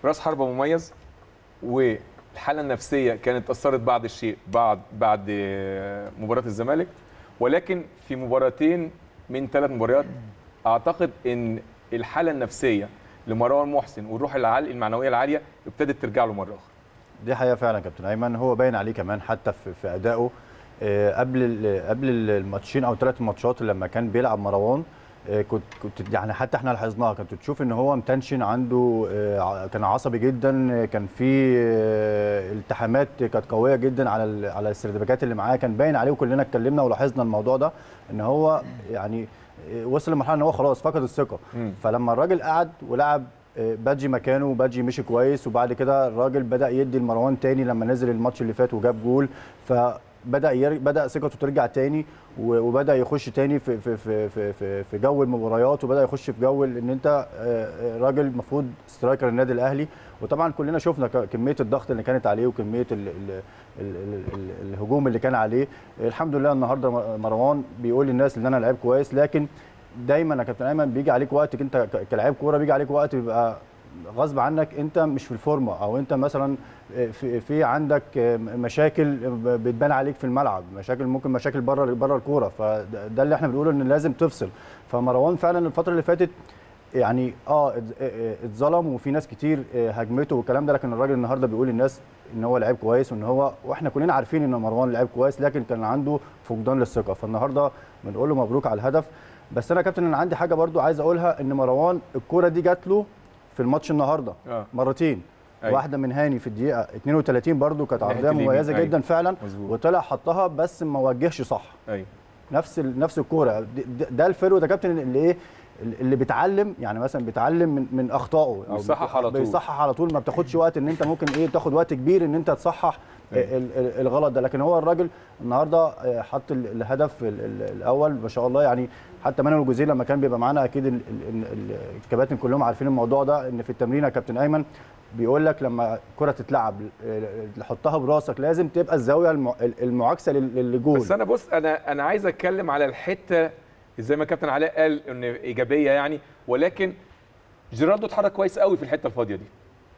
راس حربه مميز والحاله النفسيه كانت اثرت بعض الشيء بعد بعد مباراه الزمالك ولكن في مباراتين من ثلاث مباريات اعتقد ان الحاله النفسيه لمروان محسن والروح العالية المعنويه العاليه ابتدت ترجع له مره اخرى دي حقيقه فعلا يا كابتن ايمن هو باين عليه كمان حتى في, في ادائه آه، قبل ال- قبل الماتشين او ثلاث ماتشات لما كان بيلعب مروان آه، كنت كنت يعني حتى احنا لاحظناها كنت تشوف ان هو متنشن عنده آه، ع- كان عصبي جدا آه، كان في آه، التحامات كانت قويه جدا على ال- على السردباكات اللي معاه كان باين عليه وكلنا اتكلمنا ولاحظنا الموضوع ده ان هو يعني آه، وصل لمرحله ان هو خلاص فقد الثقه مم. فلما الراجل قعد ولعب آه، بادجي مكانه وبادجي مشي كويس وبعد كده الراجل بدا يدي لمروان تاني لما نزل الماتش اللي فات وجاب جول فبدا ير... بدا ثقته ترجع تاني و- وبدا يخش تاني في في في في في, في جو المباريات وبدا يخش في جو ان انت آه، آه، راجل المفروض سترايكر النادي الاهلي وطبعا كلنا شفنا ك- كميه الضغط اللي كانت عليه وكميه ال ال ال ال ال الهجوم اللي كان عليه الحمد لله النهارده م- مروان بيقول للناس ان انا لعيب كويس لكن دايما يا كابتن ايمن بيجي عليك وقت انت ك- كلاعب كوره بيجي عليك وقت بيبقى غصب عنك انت مش في الفورمه او انت مثلا في في عندك مشاكل بتبان عليك في الملعب مشاكل ممكن مشاكل بره بره الكوره فده اللي احنا بنقوله ان لازم تفصل فمروان فعلا الفتره اللي فاتت يعني اه ات- اه- اتظلم وفي ناس كتير اه، هاجمته والكلام ده لكن الراجل النهارده بيقول للناس ان هو لعيب كويس وان هو واحنا كلنا عارفين ان مروان لعيب كويس لكن كان عنده فقدان للثقه فالنهارده بنقول له مبروك على الهدف بس انا يا كابتن انا عندي حاجه برضو عايز اقولها ان مروان الكوره دي جات له في الماتش النهارده اه مرتين أيوة. واحده من هاني في الدقيقه 32 برضو كانت ناحية عرضيه اليمين، مميزه أيوة. جدا فعلا مظبوط وطلع حطها بس ما وجهش صح ايوه نفس ال- نفس الكوره د- د- ده الفرو ده كابتن اللي ايه اللي بيتعلم يعني مثلا بيتعلم من من اخطائه او ويصحح على طول. بيصحح على طول ما بتاخدش وقت ان انت ممكن ايه تاخد وقت كبير ان انت تصحح أيوة. ال- ال- الغلط ده لكن هو الراجل النهارده آه، حط ال- الهدف ال- ال- الاول ما شاء الله يعني حتى مانويل الجوزيه لما كان بيبقى معانا اكيد ال- ال- ال- الكباتن كلهم عارفين الموضوع ده ان في التمرين يا كابتن ايمن بيقول لك لما الكره تتلعب آه، تحطها براسك لازم تبقى الزاويه الم- المعاكسه لل- للجول بس انا بص انا انا عايز اتكلم على الحته زي ما كابتن علاء قال ان ايجابيه يعني ولكن جيرالدو اتحرك كويس قوي في الحته الفاضيه دي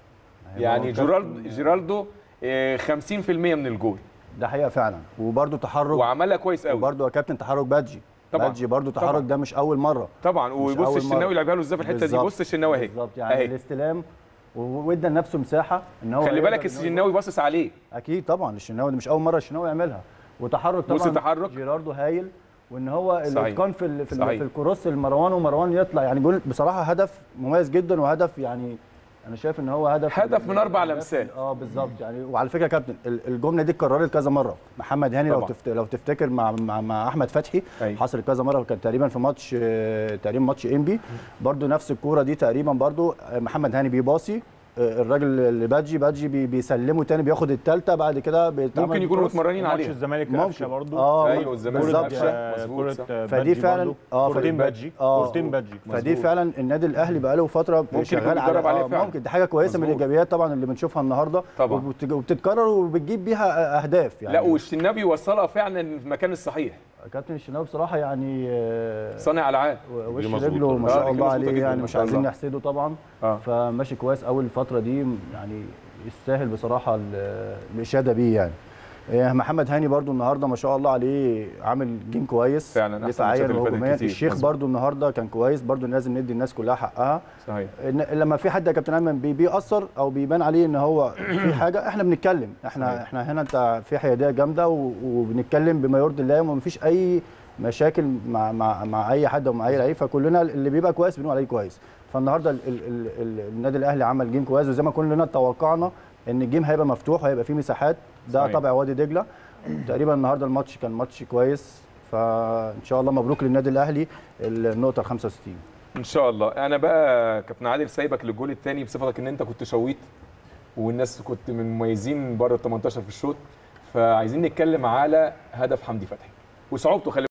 يعني جيرالدو جيرالدو آه، 50% من الجول ده حقيقه فعلا وبرده تحرك وعملها كويس قوي وبرده يا كابتن تحرك بادجي طبعاً. بادجي برده طبعاً. تحرك ده مش اول مره طبعا مش وبص أول الشناوي مرة. لعبها له ازاي في الحته دي بالظبط. بص الشناوي اهي بالظبط يعني أهي. الاستلام و- وادى لنفسه مساحه ان هو خلي يقدر بالك إن هو الشناوي باصص عليه اكيد طبعا الشناوي دي مش اول مره الشناوي يعملها وتحرك طبعا بص التحرك. جيراردو هايل وان هو صحيح. الاتقان في ال- في, ال- صحيح. في الكروس المروان ومروان يطلع يعني بيقول بصراحه هدف مميز جدا وهدف يعني انا شايف ان هو هدف هدف من أربع هدف- لمسات. اه بالظبط يعني وعلى فكره يا كابتن ال- الجمله دي اتكررت كذا مره محمد هاني لو طبعاً. تفت... لو تفتكر مع مع, مع احمد فتحي أيوة. حصل كذا مره كان تقريبا في ماتش آه، تقريبا ماتش انبي برضو نفس الكوره دي تقريبا برضو آه، محمد هاني بيباصي آه، الراجل اللي بادجي بادجي بي- بيسلمه تاني بياخد الثالثه بعد كده بيتعمل ممكن يكونوا كروس. متمرنين ماتش عليها الزمالك ممكن. قفشه برضو اه ايوه الزمالك بالظبط. قفشة. آه، مظبوط كرة صح. آه، فدي بادجي فعلا برضو. اه كورتين فدي- بادجي اه كورتين بادجي فدي مظبوط. فعلا النادي الاهلي بقاله فتره ممكن شغال يكون بيجرب عليه آه، فعلا. ممكن دي حاجه كويسه من مظبوط. الايجابيات طبعا اللي بنشوفها النهارده طبعاً. وبت- وبتتكرر وبتجيب بيها اهداف يعني لا والشناوي وصلها فعلا في المكان الصحيح كابتن الشناوي بصراحه يعني آه، صانع العاب وش مظبوطة. رجله ما آه، شاء رجله الله مظبوطة عليه جداً، يعني ما مش شاء عايزين الله. نحسده طبعا اه فماشي كويس اول الفتره دي يعني يستاهل بصراحه ال- الاشاده بيه يعني إيه، محمد هاني برضو النهارده ما شاء الله عليه عامل جيم كويس فعلاً، أحسن دفاعيا الماتشات اللي فاتت وهجوميا كتير. الشيخ مظبوط. برضو النهارده كان كويس برضو لازم ندي الناس كلها حقها صحيح إن لما في حد يا كابتن ايمن بي- بيأثر او بيبان عليه ان هو في حاجه احنا بنتكلم احنا صحيح. احنا هنا انت في حياديه جامده و- وبنتكلم بما يرضي الله وما فيش اي مشاكل مع مع مع اي حد ومع اي لعيب فكلنا اللي بيبقى كويس بنقول عليه كويس فالنهارده ال ال ال ال النادي الاهلي عمل جيم كويس وزي ما كلنا توقعنا ان الجيم هيبقى مفتوح وهيبقى فيه مساحات ده صحيح. طبع وادي دجله تقريبا النهارده الماتش كان ماتش كويس فان شاء الله مبروك للنادي الاهلي النقطه ال 65 ان شاء الله انا بقى كابتن عادل سايبك للجول الثاني بصفتك ان انت كنت شويت والناس كنت من مميزين بره ال 18 في الشوط فعايزين نتكلم على هدف حمدي فتحي وصعوبته خلي